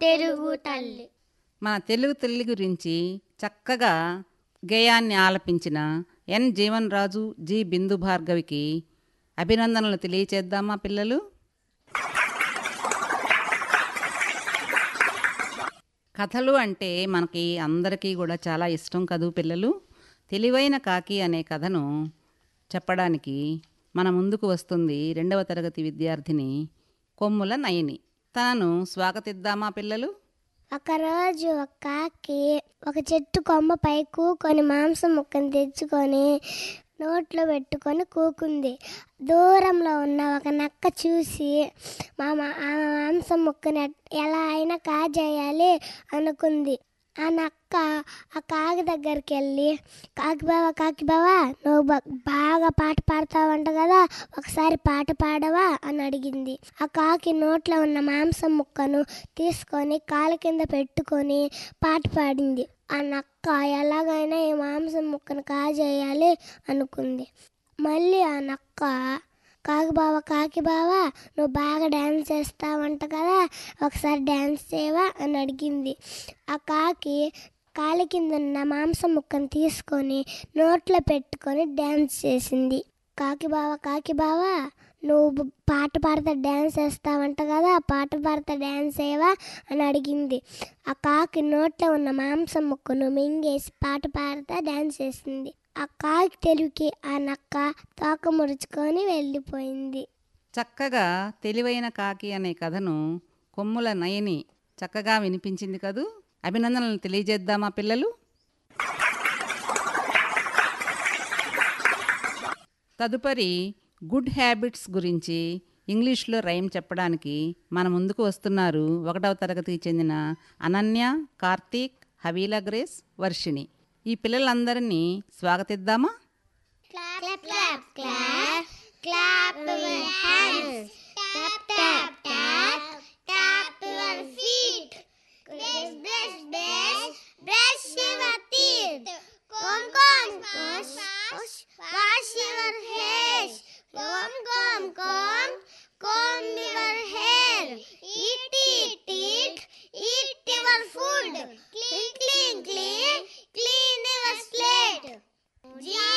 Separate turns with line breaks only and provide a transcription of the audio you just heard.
తెలుగు తల్లి
మన తెలుగు తల్లి గురించి చక్కగా గేయాన్ని ఆలపించిన ఎన్ జీవన్ రాజు జి బిందు భార్గవికి అభినందనలు తెలియచేద్దామా పిల్లలు కథలు అంటే మనకి అందరికీ కూడా చాలా ఇష్టం కదూ పిల్లలు తెలివైన కాకి అనే కథను చెప్పడానికి మన ముందుకు వస్తుంది రెండవ తరగతి విద్యార్థిని కొమ్ముల నయని తనను స్వాగతిద్దామా పిల్లలు
ఒకరోజు ఒక కాకి ఒక చెట్టు కొమ్మపై కూకొని మాంసం ముక్కను తెచ్చుకొని నోట్లో పెట్టుకొని కూకుంది దూరంలో ఉన్న ఒక నక్క చూసి మా మా- ఆ మాంసం ముక్కని ఎట్- ఎలా అయినా కాజేయాలి అనుకుంది ఆ నక్క ఆ కాకి దగ్గరికి వెళ్ళి కాకి బావా కాకి బావా నువ్వు బా- బాగా పాట పాడతావంట కదా ఒకసారి పాట పాడవా అని అడిగింది ఆ కాకి నోట్లో ఉన్న మాంసం ముక్కను తీసుకొని కాలు కింద పెట్టుకొని పాట పాడింది ఆ నక్క ఎలాగైనా ఈ మాంసం ముక్కను కాజేయాలి అనుకుంది మళ్ళీ ఆ నక్క కాకి బావ కాకి బావా నువ్వు బాగా డ్యాన్స్ చేస్తావంట కదా ఒకసారి డ్యాన్స్ చేయవా అని అడిగింది ఆ కాకి కాలి కింద ఉన్న మాంసం ముక్కను తీసుకొని నోట్లో పెట్టుకొని డ్యాన్స్ చేసింది కాకి బావ కాకి బావా నువ్వు బ- పాట పాడతా డ్యాన్స్ వేస్తావంట కదా పాట పాడతా డ్యాన్స్ చేయవా అని అడిగింది ఆ కాకి నోట్లో ఉన్న మాంసం ముక్కను మింగేసి పాట పాడతా డ్యాన్స్ చేసింది ఆ కాకి తెలుగుకి ఆ నక్క తోక ముడుచుకొని వెళ్ళిపోయింది
చక్కగా తెలివైన కాకి అనే కథను కొమ్ముల నయని చక్కగా వినిపించింది కదూ అభినందనలు తెలియజేద్దామా పిల్లలు తదుపరి గుడ్ హ్యాబిట్స్ గురించి ఇంగ్లీష్లో రైమ్ చెప్పడానికి మన ముందుకు వస్తున్నారు ఒకటవ తరగతికి చెందిన అనన్య కార్తీక్ హవీలా గ్రేస్ వర్షిణి ఈ పిల్లలందరినీ స్వాగతిద్దామా
Clap, clap, clap, clap your hands. Tap, tap, tap, tap your feet. Brush, brush, brush, brush your teeth. Comb, comb, wash, wash, wash your hair. Comb, comb, comb, comb your hair. Eat, eat, eat, eat your food. Clean, clean, clean, clean your slate. G